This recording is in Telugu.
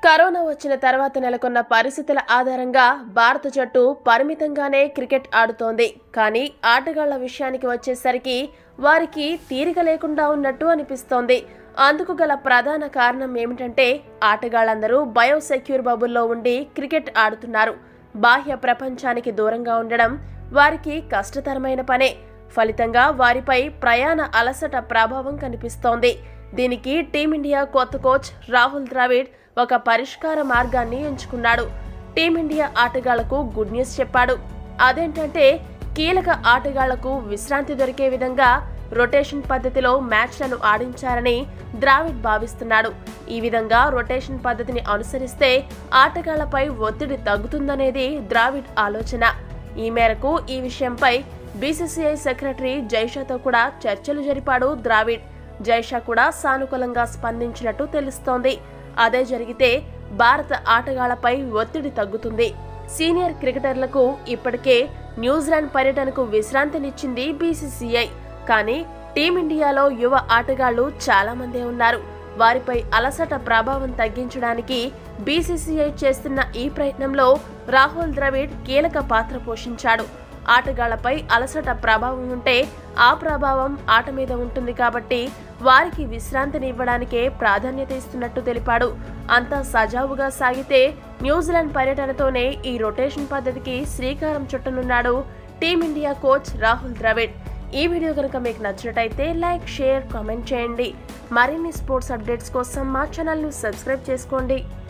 కరోనా వచ్చిన తర్వాత నెలకొన్న పరిస్థితుల ఆధారంగా భారత జట్టు పరిమితంగానే క్రికెట్ ఆడుతోంది కానీ ఆటగాళ్ల విషయానికి వచ్చేసరికి వారికి తీరిక లేకుండా ఉన్నట్టు అనిపిస్తోంది అందుకు గల ప్రధాన కారణం ఏమిటంటే ఆటగాళ్లందరూ బయోసెక్యూర్ బబుల్లో ఉండి క్రికెట్ ఆడుతున్నారు బాహ్య ప్రపంచానికి దూరంగా ఉండడం వారికి కష్టతరమైన పనే ఫలితంగా వారిపై ప్రయాణ అలసట ప్రభావం కనిపిస్తోంది దీనికి టీమిండియా కొత్త కోచ్ రాహుల్ ద్రావిడ్ ఒక పరిష్కార మార్గాన్ని ఎంచుకున్నాడు టీమిండియా ఆటగాళ్లకు గుడ్ న్యూస్ చెప్పాడు అదేంటంటే కీలక ఆటగాళ్లకు విశ్రాంతి దొరికే విధంగా రొటేషన్ పద్ధతిలో మ్యాచ్లను ఆడించారని ద్రావిడ్ భావిస్తున్నాడు ఈ విధంగా రొటేషన్ పద్ధతిని అనుసరిస్తే ఆటగాళ్లపై ఒత్తిడి తగ్గుతుందనేది ద్రావిడ్ ఆలోచన ఈ మేరకు ఈ విషయంపై బీసీసీఐ సెక్రటరీ జైషాతో కూడా చర్చలు జరిపాడు ద్రావిడ్ జైషా కూడా సానుకూలంగా స్పందించినట్టు తెలుస్తోంది అదే జరిగితే భారత ఆటగాళ్లపై ఒత్తిడి తగ్గుతుంది సీనియర్ క్రికెటర్లకు ఇప్పటికే న్యూజిలాండ్ పర్యటనకు విశ్రాంతినిచ్చింది బీసీసీఐ కానీ టీమిండియాలో యువ ఆటగాళ్లు చాలా మందే ఉన్నారు వారిపై అలసట ప్రభావం తగ్గించడానికి బీసీసీఐ చేస్తున్న ఈ ప్రయత్నంలో రాహుల్ ద్రవిడ్ కీలక పాత్ర పోషించాడు ఆటగాళ్లపై అలసట ప్రభావం ఉంటే ఆ ప్రభావం ఆట మీద ఉంటుంది కాబట్టి వారికి విశ్రాంతిని ఇవ్వడానికే ప్రాధాన్యత ఇస్తున్నట్టు తెలిపాడు అంతా సజావుగా సాగితే న్యూజిలాండ్ పర్యటనతోనే ఈ రొటేషన్ పద్ధతికి శ్రీకారం చుట్టనున్నాడు టీమిండియా కోచ్ రాహుల్ ద్రవిడ్ ఈ వీడియో కనుక మీకు నచ్చినట్టయితే లైక్ షేర్ కామెంట్ చేయండి మరిన్ని స్పోర్ట్స్ అప్డేట్స్ కోసం మా ఛానల్ను సబ్స్క్రైబ్ చేసుకోండి